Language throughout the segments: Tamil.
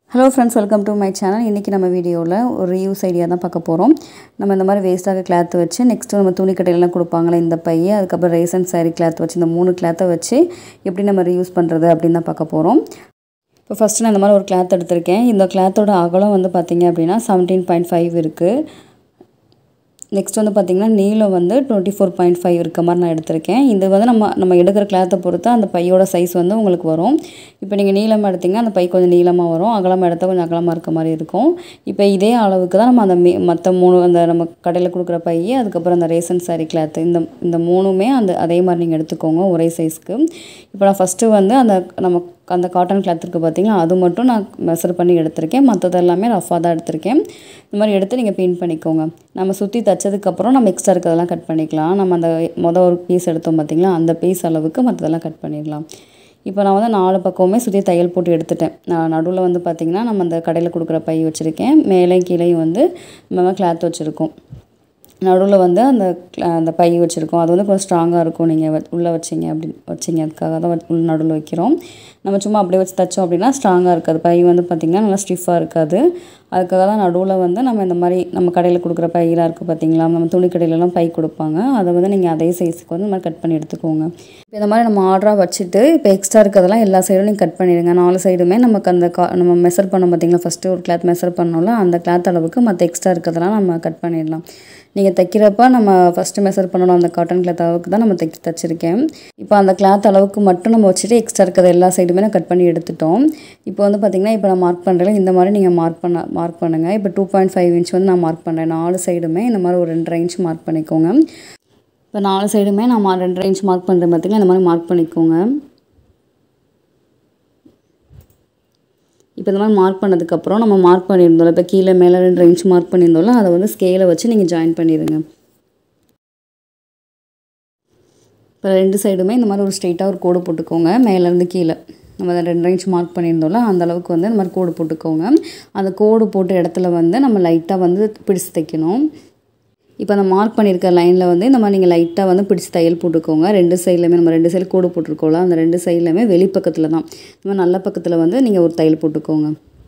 hello friends welcome to my channel இன்றைக்கி நம்ம வீடியோவில் ஒரு யூஸ் ஐடியா தான் பார்க்க போகிறோம் நம்ம இந்த மாதிரி வேஸ்ட்டாக கிளாத் வச்சு நெக்ஸ்ட்டு நம்ம துணி கடையிலலாம் கொடுப்பாங்களே இந்த பைய அதுக்கப்புறம் ரேசன் saree கிளாத் வச்சு இந்த மூணு கிளாத்தை வச்சு எப்படி நம்ம ரீயூஸ் பண்ணுறது அப்படின்னு தான் பார்க்க போகிறோம் இப்போ ஃபஸ்ட்டு நான் இந்த மாதிரி ஒரு கிளாத் எடுத்திருக்கேன் இந்த கிளாத்தோட அகலம் வந்து பார்த்திங்க அப்படின்னா செவன்டீன் பாயிண்ட் ஃபைவ் இருக்குது நெக்ஸ்ட் வந்து பார்த்திங்கன்னா நீளம் வந்து டுவெண்ட்டி ஃபோர் பாயிண்ட் ஃபைவ் இருக்க மாதிரி நான் எடுத்திருக்கேன் இது வந்து நம்ம நம்ம எடுக்கிற கிளாத்தை பொறுத்து அந்த பையோட சைஸ் வந்து உங்களுக்கு வரும் இப்போ நீங்கள் நீளமாக எடுத்திங்கன்னா அந்த பை கொஞ்சம் நீளமாக வரும் அகலமாக எடுத்தால் கொஞ்சம் அகலமாக இருக்க மாதிரி இருக்கும் இப்போ இதே அளவுக்கு தான் நம்ம அந்த மே மற்ற மூணு அந்த நம்ம கடையில் கொடுக்குற பை அதுக்கப்புறம் அந்த ரேசன் saree கிளாத்து இந்த இந்த மூணுமே அந்த அதே மாதிரி நீங்கள் எடுத்துக்கோங்க ஒரே சைஸ்க்கு இப்போ நான் ஃபஸ்ட்டு வந்து அந்த நம்ம அந்த காட்டன் கிளாத் இருக்குது பார்த்தீங்களா அது மட்டும் நான் மெஷர் பண்ணி எடுத்திருக்கேன் மற்றது எல்லாமே ரஃபாக தான் எடுத்திருக்கேன் இந்த மாதிரி எடுத்து நீங்கள் பின் பண்ணிக்கோங்க நம்ம சுற்றி தைச்சதுக்கப்புறம் நம்ம எக்ஸ்ட்ரா இருக்கிறதெல்லாம் கட் பண்ணிக்கலாம் நம்ம அந்த மொதல் ஒரு பீஸ் எடுத்தோம் பார்த்தீங்களா அந்த பீஸ் அளவுக்கு மற்றதெல்லாம் கட் பண்ணிடலாம் இப்போ நான் வந்து நாலு பக்கமுமே சுற்றி தையல் போட்டு எடுத்துட்டேன் நான் நடுவில் வந்து பார்த்திங்கன்னா நம்ம அந்த கடையில் கொடுக்குற பை வச்சுருக்கேன் மேலே கீழேயும் வந்து நம்ம கிளாத் வச்சுருக்கோம் நடுவில் வந்து அந்த cla- அந்த பை வச்சுருக்கோம் அது வந்து கொஞ்சம் ஸ்ட்ராங்காக இருக்கும் நீங்கள் உள்ளே வச்சிங்க அப்படின்னு வச்சிங்க அதுக்காக தான் வ- உள்ள நடுவில் வைக்கிறோம் நம்ம சும்மா அப்படியே வச்சு தைச்சோம் அப்படின்னா ஸ்ட்ராங்காக இருக்காது பை வந்து பார்த்திங்கன்னா நல்லா ஸ்டிஃபாக இருக்காது அதுக்காக தான் நடுவில் வந்து நம்ம இந்த மாதிரி நம்ம கடையில் கொடுக்குற பையெல்லாம் இருக்குது பார்த்தீங்களா நம்ம துணி கடையிலலாம் பை கொடுப்பாங்க அதை வந்து நீங்கள் அதே சைஸுக்கு வந்து இந்த மாதிரி கட் பண்ணி எடுத்துக்கோங்க இப்போ இந்த மாதிரி நம்ம ஆர்டராக வச்சுட்டு இப்போ எக்ஸ்ட்ரா இருக்கிறதெல்லாம் எல்லா சைடும் நீங்கள் கட் பண்ணிடுங்க நாலு சைடுமே நமக்கு அந்த கா நம்ம மெஷர் பண்ணோம் பார்த்தீங்களா ஃபஸ்ட்டு ஒரு கிளாத் மெஷர் பண்ணோம்ல அந்த கிளாத் அளவுக்கு மற்ற எக்ஸ்ட்ரா இருக்கிறதெல்லாம் நம்ம கட் பண்ணிடலாம் நீங்கள் தைக்கிறப்ப நம்ம ஃபஸ்ட்டு மெஷர் பண்ணணும் அந்த காட்டன் கிளாத் அளவுக்கு தான் நம்ம தைக்க தச்சிருக்கேன் இப்போ அந்த கிளாத் அளவுக்கு மட்டும் நம்ம வச்சுட்டு எக்ஸ்ட்ரா இருக்கிற எல்லா சைடுமே நான் கட் பண்ணி எடுத்துட்டோம் இப்போ வந்து பார்த்திங்கன்னா இப்போ நான் மார்க் பண்ணுறேன் இந்த மாதிரி நீங்கள் மார்க் பண்ண மார்க் பண்ணுங்கள் இப்போ டூ பாயிண்ட் ஃபைவ் இன்ச் வந்து நான் மார்க் பண்ணுறேன் நாலு சைடுமே இந்த மாதிரி ஒரு ரெண்டரை இன்ச் மார்க் பண்ணிக்கோங்க இப்போ நாலு சைடுமே நான் மா- ரெண்டரை இன்ச் மார்க் பண்ணுறேன் பார்த்தீங்கன்னா இந்த மாதிரி மார்க் பண்ணிக்கோங்க இப்போ இந்த மாதிரி மார்க் பண்ணதுக்கப்புறம் நம்ம மார்க் பண்ணியிருந்தோம்ல இப்போ கீழே மேலே ரெண்டு இன்ச் மார்க் பண்ணியிருந்தோம்ல அதை வந்து ஸ்கேலை வச்சு நீங்கள் ஜாயின் பண்ணிடுங்க இப்போ ரெண்டு சைடுமே இந்த மாதிரி ஒரு ஸ்ட்ரெயிட்டாக ஒரு கோடு போட்டுக்கோங்க மேலேருந்து கீழே நம்ம அதை ரெண்டு இன்ச் மார்க் பண்ணியிருந்தோம்ல அந்த அளவுக்கு வந்து இந்த மாதிரி கோடு போட்டுக்கோங்க அந்த கோடு போட்ட இடத்துல வந்து நம்ம லைட்டாக வந்து பிடிச்சு தைக்கணும் இப்போ அந்த மார்க் பண்ணியிருக்க லைனில் வந்து இந்த மாதிரி நீங்கள் லைட்டாக வந்து பிடிச்சி தையல் போட்டுக்கோங்க ரெண்டு சைட்லையுமே நம்ம ரெண்டு சைடு கோடு போட்டிருக்கோம்ல அந்த ரெண்டு சைட்லையுமே வெளிப்பக்கத்தில் தான் இந்த மாதிரி நல்ல பக்கத்தில் வந்து நீங்கள் ஒரு தையல் போட்டுக்கோங்க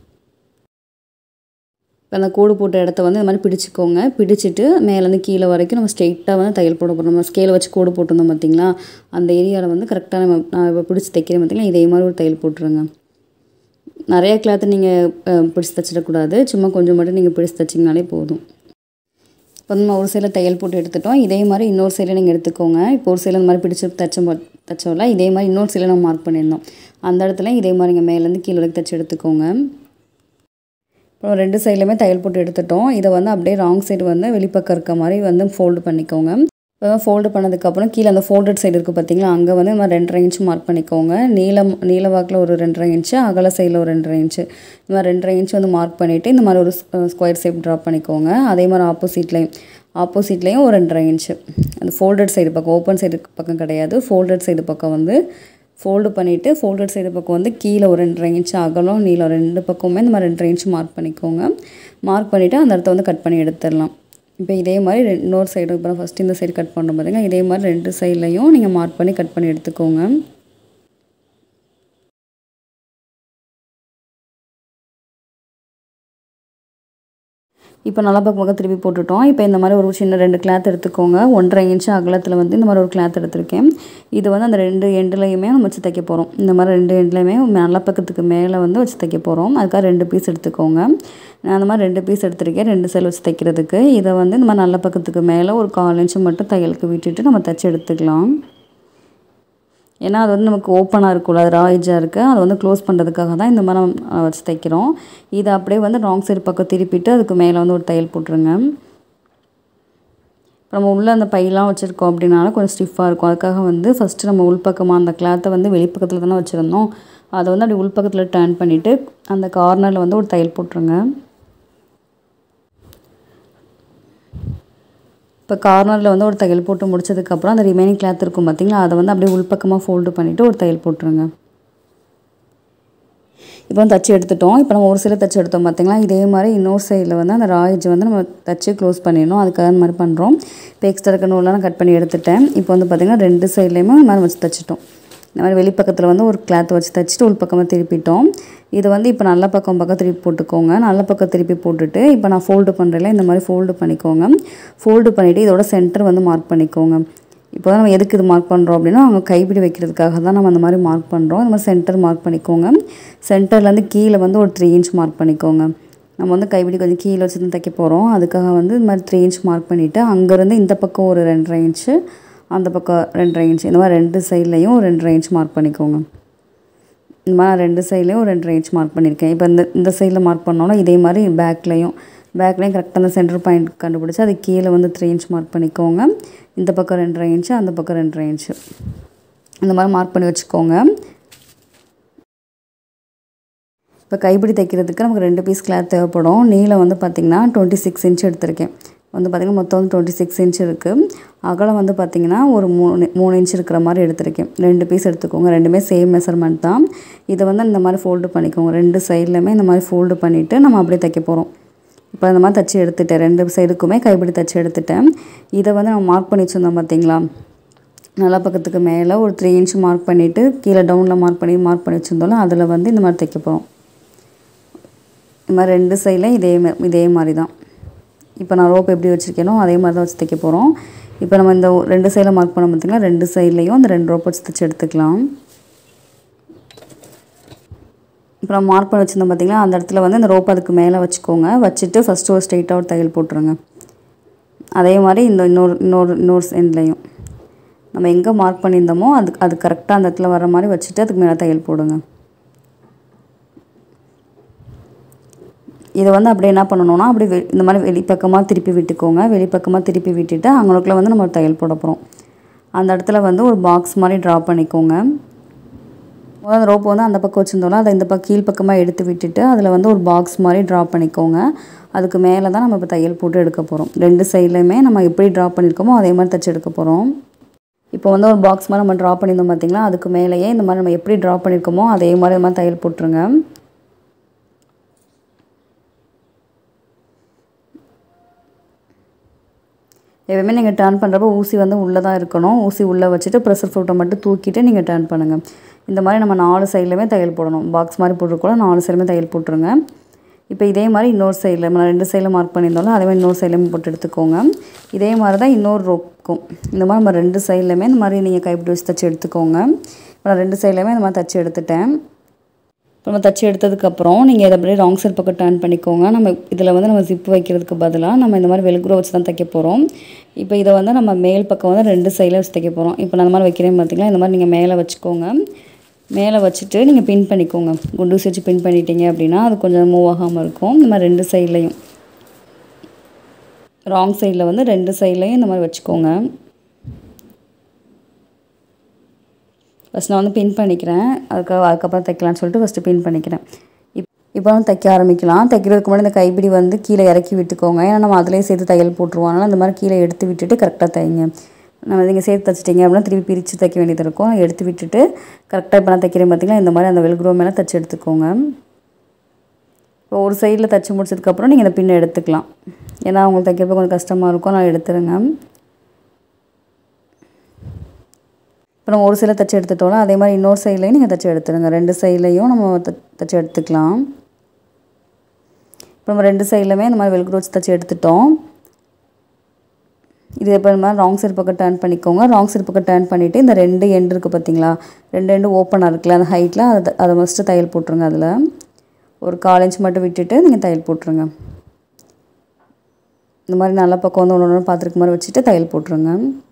இப்போ அந்த கோடு போட்ட இடத்த வந்து இந்த மாதிரி பிடிச்சிக்கோங்க பிடிச்சிட்டு மேலேருந்து கீழே வரைக்கும் நம்ம ஸ்ட்ரெயிட்டாக வந்து தையல் போட போகிறோம் நம்ம ஸ்கேலை வச்சு கோடு போட்டிருந்தோம் பார்த்தீங்களா அந்த ஏரியாவில் வந்து கரெக்டாக நம்ம நான் இப்போ பிடிச்சி தைக்கிறேன் பார்த்தீங்களா இதே மாதிரி ஒரு தையல் போட்டுருங்க நிறைய கிளாத்து நீங்கள் பிடிச்சி தைச்சிடக்கூடாது சும்மா கொஞ்சம் மட்டும் நீங்கள் பிடிச்சி தைச்சிங்கனாலே போதும் இப்போ நம்ம ஒரு சைடில் தையல் போட்டு எடுத்துட்டோம் இதே மாதிரி இன்னொரு சைடில் நீங்கள் எடுத்துக்கோங்க இப்போ ஒரு சைடில் இந்த மாதிரி பிடிச்சி தைச்சோம் பா- தைச்சோம்ல இதே மாதிரி இன்னொரு சைடில் நம்ம மார்க் பண்ணியிருந்தோம் அந்த இடத்துல இதே மாதிரி நீங்கள் மேலேருந்து கீழே வரைக்கும் தைச்சி எடுத்துக்கோங்க அப்புறம் ரெண்டு சைட்லையுமே தையல் போட்டு எடுத்துட்டோம் இதை வந்து அப்படியே ராங் சைடு வந்து வெளிப்பக்கம் இருக்க மாதிரி வந்து ஃபோல்டு பண்ணிக்கோங்க இப்போ ஃபோல்டு பண்ணதுக்கப்புறம் கீழே அந்த ஃபோல்டட் சைடு இருக்குது பார்த்தீங்களா அங்கே வந்து இந்த மாதிரி ரெண்டரை இன்ச் மார்க் பண்ணிக்கோங்க நீளம் நீள வாக்கில் ஒரு ரெண்டரை இன்ச்சு அகல சைடில் ஒரு ரெண்டரை இன்ச்சு இந்த மாதிரி ரெண்டரை இன்ச் வந்து மார்க் பண்ணிவிட்டு இந்த மாதிரி ஒரு ஸ்கொயர் ஷேப் ட்ரா பண்ணிக்கோங்க அதே மாதிரி ஆப்போசிட்லேயும் ஆப்போசிட்லேயும் ஒரு ரெண்டரை இன்ச்சு அந்த ஃபோல்டட் சைடு பக்கம் ஓப்பன் சைடு பக்கம் கிடையாது ஃபோல்டட் சைடு பக்கம் வந்து ஃபோல்டு பண்ணிவிட்டு ஃபோல்டட் சைடு பக்கம் வந்து கீழே ஒரு ரெண்டரை இன்ச் அகலம் நீளம் ரெண்டு பக்கமுமே இந்த மாதிரி ரெண்டரை இன்ச் மார்க் பண்ணிக்கோங்க மார்க் பண்ணிவிட்டு அந்த இடத்த வந்து கட் பண்ணி எடுத்துடலாம் இப்போ இதே மாதிரி ரெ- இன்னொரு சைடு இப்போ ஃபஸ்ட்டு இந்த சைடு கட் பண்ணுறோம் பார்த்தீங்கன்னா இதே மாதிரி ரெண்டு சைட்லையும் நீங்கள் மார்க் பண்ணி கட் பண்ணி எடுத்துக்கோங்க இப்போ நல்லா பக்கம் திருப்பி போட்டுட்டோம் இப்போ இந்த மாதிரி ஒரு சின்ன ரெண்டு கிளாத் எடுத்துக்கோங்க ஒன்றரை இன்ச் அகலத்தில் வந்து இந்த மாதிரி ஒரு கிளாத் எடுத்திருக்கேன் இது வந்து அந்த ரெண்டு எண்டுலையுமே நம்ம வச்சு தைக்க போகிறோம் இந்த மாதிரி ரெண்டு எண்ட்லையுமே நல்ல பக்கத்துக்கு மேலே வந்து வச்சு தைக்க போகிறோம் அதுக்காக ரெண்டு பீஸ் எடுத்துக்கோங்க நான் அந்த மாதிரி ரெண்டு பீஸ் எடுத்திருக்கேன் ரெண்டு சைடு வச்சு தைக்கிறதுக்கு இதை வந்து இந்த மாதிரி நல்ல பக்கத்துக்கு மேலே ஒரு கால் இன்ச்சு மட்டும் தையலுக்கு விட்டுட்டு நம்ம தைச்சி எடுத்துக்கலாம் ஏன்னா அது வந்து நமக்கு ஓப்பனாக இருக்கும்ல அது ராய்ஜாக இருக்குது அதை வந்து க்ளோஸ் பண்ணுறதுக்காக தான் இந்த மாதிரி நம்ம வச்சு தைக்கிறோம் இதை அப்படியே வந்து ராங் சைடு பக்கம் திருப்பிட்டு அதுக்கு மேலே வந்து ஒரு தையல் போட்டுருங்க இப்போ நம்ம உள்ளே அந்த பையெல்லாம் வச்சுருக்கோம் அப்படின்னாலும் கொஞ்சம் ஸ்டிஃபாக இருக்கும் அதுக்காக வந்து ஃபஸ்ட்டு நம்ம உள்பக்கமாக அந்த கிளாத்தை வந்து வெளிப்பக்கத்தில் தானே வச்சுருந்தோம் அதை வந்து அப்படி உள்பக்கத்தில் டர்ன் பண்ணிவிட்டு அந்த கார்னரில் வந்து ஒரு தையல் போட்டுருங்க இப்போ கார்னரில் வந்து ஒரு தையல் போட்டு முடிச்சதுக்கப்புறம் அந்த ரிமைனிங் கிளாத் இருக்கும் பார்த்தீங்களா அதை வந்து அப்படியே உள்பக்கமாக ஃபோல்டு பண்ணிவிட்டு ஒரு தையல் போட்டுருங்க இப்போ வந்து தச்சு எடுத்துட்டோம் இப்போ நம்ம ஒரு சைடில் தச்சு எடுத்தோம் பார்த்தீங்களா இதே மாதிரி இன்னொரு சைடில் வந்து அந்த ராயேஜ் வந்து நம்ம தச்சு க்ளோஸ் பண்ணிடணும் அதுக்காக இந்த மாதிரி பண்ணுறோம் இப்போ எக்ஸ்ட்ரா இருக்க நூலாம் நான் கட் பண்ணி எடுத்துட்டேன் இப்போ வந்து பார்த்திங்கன்னா ரெண்டு சைட்லேயுமே இந்த மாதிரி வச்சு தச்சிட்டோம் இந்த மாதிரி வெளிப்பக்கத்தில் வந்து ஒரு கிளாத் வச்சு தைச்சிட்டு உள் பக்கமாக திருப்பிட்டோம் இது வந்து இப்போ நல்ல பக்கம் பக்கம் திருப்பி போட்டுக்கோங்க நல்ல பக்கம் திருப்பி போட்டுட்டு இப்போ நான் ஃபோல்டு பண்ணுறேன்ல இந்த மாதிரி ஃபோல்டு பண்ணிக்கோங்க ஃபோல்டு பண்ணிவிட்டு இதோட சென்டர் வந்து மார்க் பண்ணிக்கோங்க இப்போ தான் நம்ம எதுக்கு இது மார்க் பண்ணுறோம் அப்படின்னா அவங்க கைப்பிடி வைக்கிறதுக்காக தான் நம்ம அந்த மாதிரி மார்க் பண்ணுறோம் இந்த மாதிரி சென்டர் மார்க் பண்ணிக்கோங்க சென்டர்லேருந்து கீழே வந்து ஒரு த்ரீ இன்ச் மார்க் பண்ணிக்கோங்க நம்ம வந்து கைப்பிடி கொஞ்சம் கீழே வச்சு தான் தைக்க போகிறோம் அதுக்காக வந்து இந்த மாதிரி த்ரீ இன்ச் மார்க் பண்ணிவிட்டு அங்கேருந்து இந்த பக்கம் ஒரு ரெண்டரை இன்ச்சு அந்த பக்கம் ரெண்டரை இன்ச் இந்த மாதிரி ரெண்டு சைட்லேயும் ரெண்டரை இன்ச் மார்க் பண்ணிக்கோங்க இந்த மாதிரி நான் ரெண்டு சைட்லேயும் ஒரு ரெண்டரை இன்ச் மார்க் பண்ணியிருக்கேன் இப்போ இந்த இந்த சைடில் மார்க் பண்ணோன்னா இதே மாதிரி பேக்லேயும் பேக்லேயும் கரெக்டாக அந்த சென்டர் பாயிண்ட் கண்டுபிடிச்சி அது கீழே வந்து த்ரீ இன்ச் மார்க் பண்ணிக்கோங்க இந்த பக்கம் ரெண்டரை இன்ச்சு அந்த பக்கம் ரெண்டரை இன்ச்சு இந்த மாதிரி மார்க் பண்ணி வச்சுக்கோங்க இப்போ கைப்பிடி தைக்கிறதுக்கு நமக்கு ரெண்டு பீஸ் கிளாத் தேவைப்படும் நீளம் வந்து பார்த்திங்கன்னா டுவெண்ட்டி சிக்ஸ் இன்ச் எடுத்திருக்கேன் வந்து பார்த்திங்கன்னா மொத்தம் வந்து டுவெண்ட்டி சிக்ஸ் இன்ச் இருக்குது அகலம் வந்து பார்த்திங்கன்னா ஒரு மூணு மூணு இன்ச் இருக்கிற மாதிரி எடுத்திருக்கேன் ரெண்டு பீஸ் எடுத்துக்கோங்க ரெண்டுமே சேம் மெஷர்மெண்ட் தான் இதை வந்து இந்த மாதிரி ஃபோல்டு பண்ணிக்கோங்க ரெண்டு சைட்லையுமே இந்த மாதிரி ஃபோல்டு பண்ணிவிட்டு நம்ம அப்படியே தைக்க போகிறோம் இப்போ இந்த மாதிரி தச்சு எடுத்துட்டேன் ரெண்டு சைடுக்குமே கைப்பிடி தச்சு எடுத்துட்டேன் இதை வந்து நம்ம மார்க் பண்ணி வச்சுருந்தோம் பார்த்தீங்களா நல்லா பக்கத்துக்கு மேலே ஒரு த்ரீ இன்ச் மார்க் பண்ணிவிட்டு கீழே டவுனில் மார்க் பண்ணி மார்க் பண்ணி வச்சுருந்தோம்ல அதில் வந்து இந்த மாதிரி தைக்க போகிறோம் இந்த மாதிரி ரெண்டு சைடில் இதே மா- இதே மாதிரி தான் இப்போ நான் ரோப் எப்படி வச்சுருக்கேனோ அதே மாதிரி தான் வச்சு தைக்க போகிறோம் இப்போ நம்ம இந்த ரெண்டு சைடில் மார்க் பண்ண பார்த்தீங்கன்னா ரெண்டு சைட்லேயும் அந்த ரெண்டு ரோப் வச்சு தைச்சு எடுத்துக்கலாம் இப்போ நம்ம மார்க் பண்ணி வச்சுருந்தோம் பார்த்தீங்களா அந்த இடத்துல வந்து இந்த ரோப் அதுக்கு மேலே வச்சுக்கோங்க வச்சுட்டு ஃபஸ்ட்டு ஒரு ஸ்ட்ரெயிட்டாக ஒரு தையல் போட்டுருங்க அதே மாதிரி இந்த இன்னொரு இன்னொரு இன்னொரு எண்ட்லேயும் நம்ம எங்கே மார்க் பண்ணியிருந்தோமோ அது அது கரெக்டாக அந்த இடத்துல வர மாதிரி வச்சுட்டு அதுக்கு மேலே தையல் போடுங்க இதை வந்து அப்படியே என்ன பண்ணணும்னா அப்படி வெ- இந்த மாதிரி வெளிப்பக்கமாக திருப்பி விட்டுக்கோங்க வெளிப்பக்கமாக திருப்பி விட்டுட்டு அங்கனக்குள்ளே வந்து நம்ம தையல் போட போகிறோம் அந்த இடத்துல வந்து ஒரு பாக்ஸ் மாதிரி ட்ரா பண்ணிக்கோங்க முதல்ல அந்த ரோப் வந்து அந்த பக்கம் வச்சுருந்தோம்ல அதை இந்த பக்கம் கீழ் பக்கமாக எடுத்து விட்டுட்டு அதில் வந்து ஒரு பாக்ஸ் மாதிரி ட்ரா பண்ணிக்கோங்க அதுக்கு மேலே தான் நம்ம இப்போ தையல் போட்டு எடுக்க போகிறோம் ரெண்டு சைட்லையுமே நம்ம எப்படி ட்ரா பண்ணியிருக்கோமோ அதே மாதிரி தைச்சு எடுக்க போகிறோம் இப்போ வந்து ஒரு பாக்ஸ் மாதிரி நம்ம ட்ரா பண்ணியிருந்தோம் பார்த்தீங்களா அதுக்கு மேலேயே இந்த மாதிரி நம்ம எப்படி ட்ரா பண்ணியிருக்கோமோ அதே மாதிரி இந்த மாதிரி தையல் போட்டுருங்க எப்பவுமே நீங்கள் டர்ன் பண்ணுறப்போ ஊசி வந்து உள்ளே தான் இருக்கணும் ஊசி உள்ளே வச்சுட்டு ப்ரெஷர் ஃப்ரூட்டை மட்டும் தூக்கிட்டு நீங்கள் டர்ன் பண்ணுங்கள் இந்த மாதிரி நம்ம நாலு சைட்லையுமே தையல் போடணும் பாக்ஸ் மாதிரி போட்டுருக்கோம் நாலு சைடுமே தையல் போட்டுருங்க இப்போ இதே மாதிரி இன்னொரு சைடில் நம்ம ரெண்டு சைடில் மார்க் பண்ணியிருந்தோம்ல அதே மாதிரி இன்னொரு சைட்லையும் போட்டு எடுத்துக்கோங்க இதே மாதிரி தான் இன்னொரு ரோக்கும் இந்த மாதிரி நம்ம ரெண்டு சைட்லையுமே இந்த மாதிரி நீங்கள் கைப்பிடி வச்சு தச்சு எடுத்துக்கோங்க இப்போ நான் ரெண்டு சைட்லையுமே இந்த மாதிரி தச்சு எடுத்துட்டேன் இப்போ நம்ம தச்சு எடுத்ததுக்கப்புறம் நீங்கள் இதை அப்படியே ராங் சைட் பக்கம் டர்ன் பண்ணிக்கோங்க நம்ம இதில் வந்து நம்ம ஜிப் வைக்கிறதுக்கு பதிலாக நம்ம இந்த மாதிரி வெல்க்ரோ வச்சு தான் தைக்க போகிறோம் இப்போ இதை வந்து நம்ம மேல் பக்கம் வந்து ரெண்டு சைடில் வச்சு தைக்க போகிறோம் இப்போ நான் இந்த மாதிரி வைக்கிறேன் பார்த்தீங்களா இந்த மாதிரி நீங்கள் மேலே வச்சுக்கோங்க மேலே வச்சுட்டு நீங்கள் பின் பண்ணிக்கோங்க குண்டூசி வச்சு பின் பண்ணிட்டீங்க அப்படின்னா அது கொஞ்சம் மூவ் ஆகாமல் இருக்கும் இந்த மாதிரி ரெண்டு சைட்லையும் ராங் சைடில் வந்து ரெண்டு சைட்லையும் இந்த மாதிரி வச்சுக்கோங்க ஃபஸ்ட் நான் வந்து பின் பண்ணிக்கிறேன் அதுக்கு அதுக்கப்புறம் தைக்கலாம்னு சொல்லிட்டு ஃபஸ்ட்டு பின் பண்ணிக்கிறேன் இப் இப்போ வந்து தைக்க ஆரம்பிக்கலாம் தைக்கிறதுக்கு முன்னாடி இந்த கைப்பிடி வந்து கீழே இறக்கி விட்டுக்கோங்க ஏன்னா நம்ம அதிலே சேர்த்து தையல் போட்டுருவோம் அதனால் இந்த மாதிரி கீழே எடுத்து விட்டுட்டு கரெக்டாக தைங்க நம்ம நீங்கள் சேர்த்து தைச்சிட்டிங்க அப்படின்னா திருப்பி பிரித்து தைக்க வேண்டியது இருக்கும் எடுத்து விட்டுட்டு கரெக்டாக இப்போ நான் தைக்கிறேன் பார்த்தீங்களா இந்த மாதிரி அந்த வெல்க்ரோ மேலே தைச்சி எடுத்துக்கோங்க இப்போ ஒரு சைடில் தைச்சி முடிச்சதுக்கப்புறம் நீங்கள் இந்த பின்னை எடுத்துக்கலாம் ஏன்னா உங்களுக்கு தைக்கிறப்ப கொஞ்சம் கஷ்டமாக இருக்கும் நான் எடுத்துருங்க இப்போ நம்ம ஒரு சைடில் தைச்சி எடுத்துட்டோம்ல அதே மாதிரி இன்னொரு சைட்லையும் நீங்கள் தைச்சி எடுத்துருங்க ரெண்டு சைட்லையும் நம்ம த- தைச்சி எடுத்துக்கலாம் இப்போ நம்ம ரெண்டு சைட்லையுமே இந்த மாதிரி வெல்க்ரோ வச்சு தைச்சி எடுத்துட்டோம் இது இப்போ இந்த மாதிரி ராங் சைடு பக்கம் டர்ன் பண்ணிக்கோங்க ராங் சைடு பக்கம் டர்ன் பண்ணிவிட்டு இந்த ரெண்டு எண்டு இருக்குது பார்த்தீங்களா ரெண்டு எண்டு ஓப்பனாக இருக்குல்ல அந்த ஹைட்டில் அதை அதை ஃபஸ்ட்டு தையல் போட்டுருங்க அதில் ஒரு கால் இன்ச் மட்டும் விட்டுட்டு நீங்கள் தையல் போட்டுருங்க இந்த மாதிரி நல்ல பக்கம் வந்து ஒன்று ஒன்று பார்த்துருக்க மாதிரி வச்சுட்டு தையல் போட்டுருங்க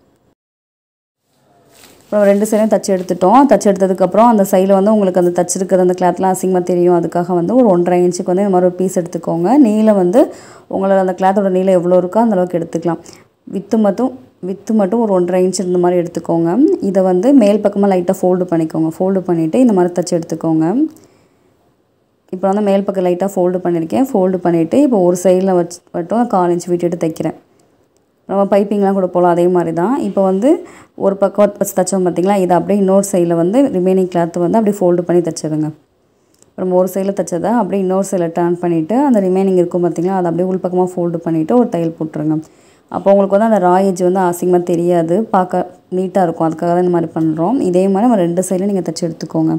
அப்புறம் ரெண்டு சைடும் தச்சு எடுத்துட்டோம் தச்சு எடுத்ததுக்கப்புறம் அந்த சைடில் வந்து உங்களுக்கு அந்த தச்சிருக்கிறது அந்த கிளாத்லாம் அசிங்கமாக தெரியும் அதுக்காக வந்து ஒரு ஒன்றரை இன்ச்சுக்கு வந்து இந்த மாதிரி ஒரு பீஸ் எடுத்துக்கோங்க நீளம் வந்து உங்களோட அந்த கிளாத்தோட நீளம் எவ்வளோ இருக்கோ அந்த அளவுக்கு எடுத்துக்கலாம் வித்து மட்டும் வித்து மட்டும் ஒரு ஒன்றரை இன்ச் இந்த மாதிரி எடுத்துக்கோங்க இதை வந்து மேல் பக்கமாக லைட்டாக ஃபோல்டு பண்ணிக்கோங்க ஃபோல்டு பண்ணிவிட்டு இந்த மாதிரி தச்சு எடுத்துக்கோங்க இப்போ வந்து மேல் பக்கம் லைட்டாக ஃபோல்டு பண்ணியிருக்கேன் ஃபோல்டு பண்ணிவிட்டு இப்போ ஒரு சைடில் வச்சு மட்டும் கால் இன்ச் விட்டுட்டு தைக்கிறேன் நம்ம பைப்பிங்லாம் கூட போகலாம் அதே மாதிரி தான் இப்போ வந்து ஒரு பக்கம் வச்சு தைச்சோம் பார்த்தீங்களா இதை அப்படியே இன்னொரு சைடில் வந்து ரிமைனிங் கிளாத் வந்து அப்படியே ஃபோல்டு பண்ணி தைச்சிடுங்க நம்ம ஒரு சைடில் தைச்சதை அப்படியே இன்னொரு சைடில் டர்ன் பண்ணிவிட்டு அந்த ரிமைனிங் இருக்கும் பார்த்தீங்களா அதை அப்படியே உள் பக்கமாக ஃபோல்டு பண்ணிவிட்டு ஒரு தையல் போட்டுருங்க அப்போ உங்களுக்கு வந்து அந்த ராயேஜ் வந்து அசிங்கமாக தெரியாது பார்க்க நீட்டாக இருக்கும் அதுக்காக தான் இந்த மாதிரி பண்ணுறோம் இதே மாதிரி நம்ம ரெண்டு சைடில் நீங்கள் தைச்சி எடுத்துக்கோங்க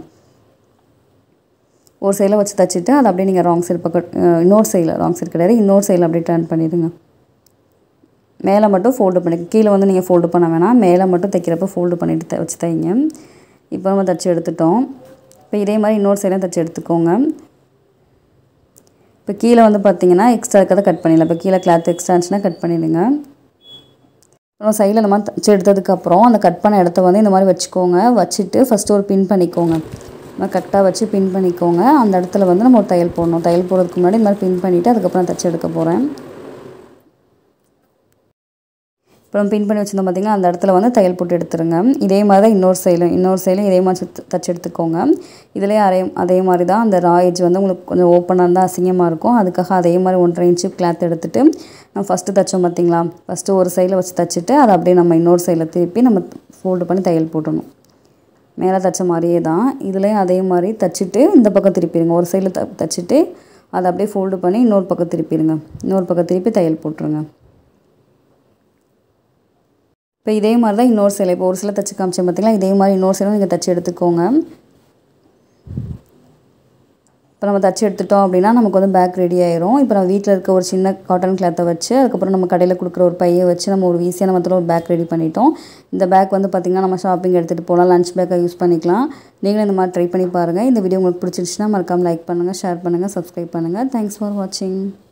ஒரு சைடில் வச்சு தைச்சிட்டு அதை அப்படியே நீங்கள் ராங் சைடு பக்கம் அஹ், இன்னொரு சைடில் ராங் சைடு கிடையாது இன்னொரு சைடில் அப்படியே டர்ன் பண்ணிடுங்க மேலே மட்டும் ஃபோல்டு பண்ணி கீழே வந்து நீங்கள் ஃபோல்டு பண்ண வேணாம் மேலே மட்டும் தைக்கிறப்ப ஃபோல்டு பண்ணிட்டு த வச்சு தைங்க இப்போ நம்ம தைச்சி எடுத்துட்டோம் இப்போ இதே மாதிரி இன்னொரு சைடும் தைச்சி எடுத்துக்கோங்க இப்போ கீழே வந்து பார்த்தீங்கன்னா எக்ஸ்ட்ரா இருக்கிறத கட் பண்ணிடலாம் இப்போ கீழே கிளாத் எக்ஸ்ட்ரா இருந்துச்சுன்னா கட் பண்ணிடுங்க அப்புறம் சைடில் இந்த மாதிரி தைச்சி எடுத்ததுக்கப்புறம் அந்த கட் பண்ண இடத்த வந்து இந்த மாதிரி வச்சுக்கோங்க வச்சுட்டு ஃபஸ்ட்டு ஒரு பின் பண்ணிக்கோங்க இந்த மாதிரி கரெக்டாக வச்சு பின் பண்ணிக்கோங்க அந்த இடத்துல வந்து நம்ம ஒரு தையல் போடணும் தையல் போடுறதுக்கு முன்னாடி இந்த மாதிரி பின் பண்ணிவிட்டு அதுக்கப்புறம் தைச்சி எடுக்க போகிறேன் அப்புறம் பின் பண்ணி வச்சுருந்தோம் பார்த்தீங்கன்னா அந்த இடத்துல வந்து தையல் போட்டு எடுத்துருங்க இதே மாதிரி தான் இன்னொரு சைடும் இன்னொரு சைடும் இதே மாதிரி சுத்து- தச்சு எடுத்துக்கோங்க இதுலேயே அதே அதே மாதிரி தான் அந்த ராயேஜ் வந்து உங்களுக்கு கொஞ்சம் ஓப்பனாக இருந்தால் அசிங்கமாக இருக்கும் அதுக்காக அதே மாதிரி ஒன்றரை இன்ச்சு கிளாத் எடுத்துட்டு நம்ம ஃபஸ்ட்டு தைச்சோம் பார்த்தீங்களா ஃபஸ்ட்டு ஒரு சைடில் வச்சு தைச்சிட்டு அதை அப்படியே நம்ம இன்னொரு சைடில் திருப்பி நம்ம ஃபோல்டு பண்ணி தையல் போட்டணும் மேலே தைச்ச மாதிரியே தான் இதுலேயும் அதே மாதிரி தைச்சிட்டு இந்த பக்கம் திருப்பிடுங்க ஒரு சைடில் த தைச்சிட்டு அதை அப்படியே ஃபோல்டு பண்ணி இன்னொரு பக்கம் திருப்பிடுங்க இன்னொரு பக்கம் திருப்பி தையல் போட்டுருங்க இப்போ இதே மாதிரி தான் இன்னொரு சிலை இப்போ ஒரு சிலை தச்சு காமிச்சேன் பார்த்தீங்களா இதே மாதிரி இன்னொரு சிலை நீங்கள் தச்சு எடுத்துக்கோங்க இப்போ நம்ம தச்சு எடுத்துட்டோம் அப்படின்னா நமக்கு வந்து பேக் ரெடி ஆயிரும் இப்போ நம்ம வீட்டில் இருக்க ஒரு சின்ன காட்டன் கிளாத்தை வச்சு அதுக்கப்புறம் நம்ம கடையில் கொடுக்குற ஒரு பையை வச்சு நம்ம ஒரு ஈஸியான மத்தில் ஒரு பேக் ரெடி பண்ணிட்டோம் இந்த பேக் வந்து பார்த்திங்கன்னா நம்ம ஷாப்பிங் எடுத்துகிட்டு போகலாம் லஞ்ச் பேக்காக யூஸ் பண்ணிக்கலாம் நீங்களும் இந்த மாதிரி ட்ரை பண்ணி பாருங்கள் இந்த வீடியோ உங்களுக்கு பிடிச்சிருச்சுன்னா மறக்காமல் லைக் பண்ணுங்கள் ஷேர் பண்ணுங்கள் சப்ஸ்கிரைப் பண்ணுங்கள் தேங்க்ஸ் ஃபார் வாட்சிங்